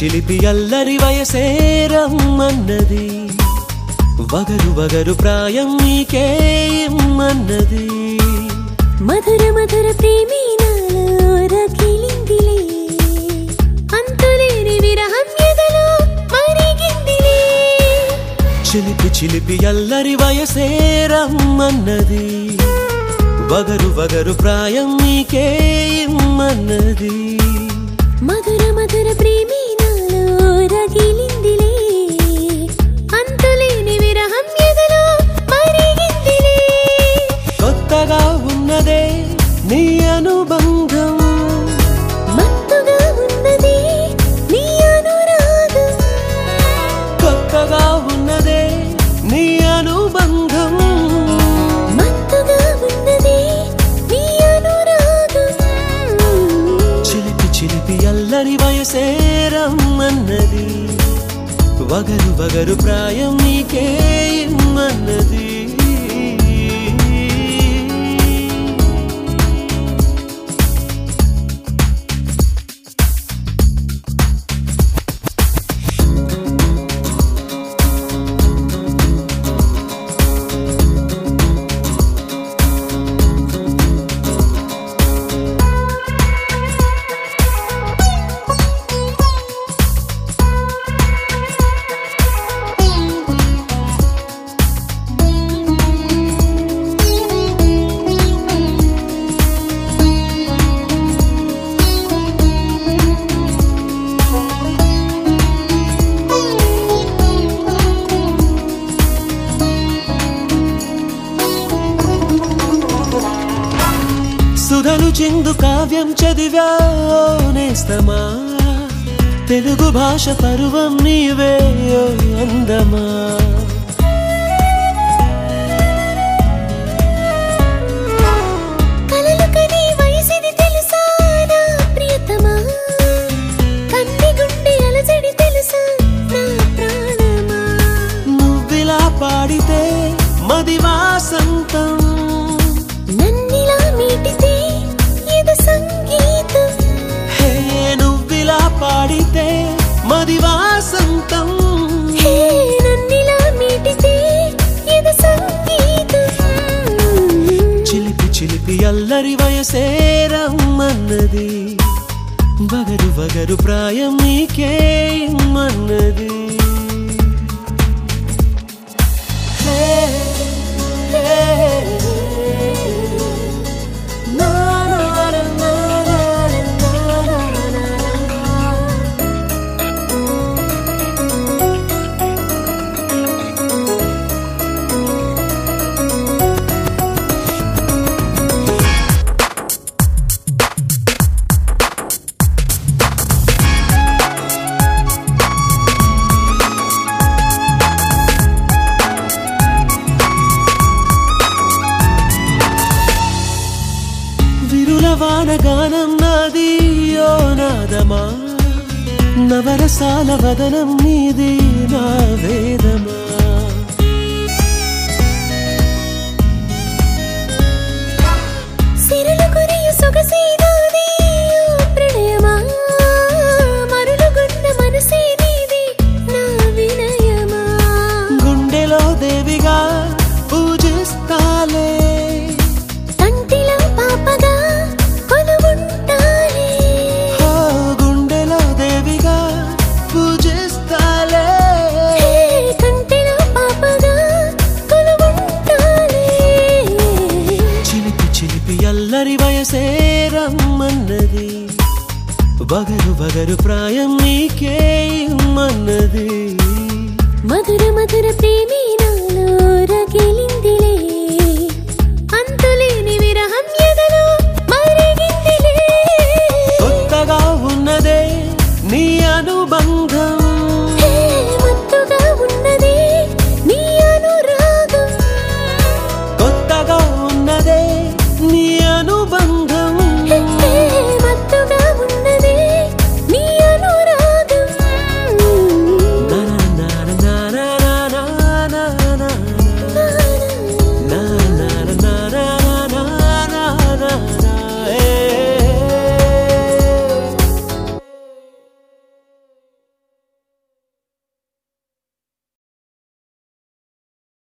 చిలిపి అల్లరి వయసే రమ్మన్నది వగరు వగరు ప్రాయం నీకే ఇమ్మన్నది మధుర మధుర ప్రేమే నాలో రగిలిందిలే అంతులేని విరహం ఎదలో మరిగిందిలే చిలిపి చిలిపి అల్లరి వయసే రమ్మన్నది వగరు వగరు ప్రాయం నీకే ఇమ్మన్నది మధుర మధుర ప్రేమే నాలో రగిలిందిలే అంతులేని విరహం ఎదలో మరిగిందిలే కొత్తగా ఉన్నదే నీ అనుబంధం మత్తుగా ఉన్నది నీ అనురాగం కొత్తగా ఉన్నదే నీ అనుబంధం మత్తుగా ఉన్నది నీ అనురాగం చిలిపి చిలిపి అల్లరి వయసే రమ్మన్నది వగరు వగరు ప్రాయం నీకే ఇమ్మన్నది సుధలు చిందు కావ్యం చదివా నేస్తమా తెలుగు భాష పరువం నీవే ఓ అందమా కలలు కనే వయసిది తెలుసా నా ప్రియతమా కన్ని గుండె అలజడి తెలుసా నా ప్రాణమా నువ్విలా పాడితే మది వాసంతం నన్నిలా మీటితే ఇది సంగీతం హే నువ్విలా పాడితే మది వాసంతం హే నన్నిలా మీటితే ఇది సంగీతం చిలిపి చిలిపి అల్లరి వయసే రమ్మన్నది వగరు వగరు ప్రాయం నీకే ఇమ్మన్నది హే, హే, నా, నా, నా, నా, నా, నా, నా, నా. విరులవాన గానం నాది ఓ నాదమా నవరసాల వదనం నీది నా వేదమా సిరులు కురియు సొగసైనాది ఓ ప్రణయమా మరులుగున్న మనసే నీది నా వినయమా గుండెలో దేవిగా పూజిస్తాలే కంటిలో పాపగా కొలువుంటాలే ఓ గుండెలో దేవిగా పూజిస్తాలే హే కంటిలో పాపగా కొలువుంటాలే చిలిపి చిలిపి అల్లరి వయసే రమ్మన్నది వగరు వగరు ప్రాయం నీకే ఇమ్మన్నది మధుర మధుర ప్రేమే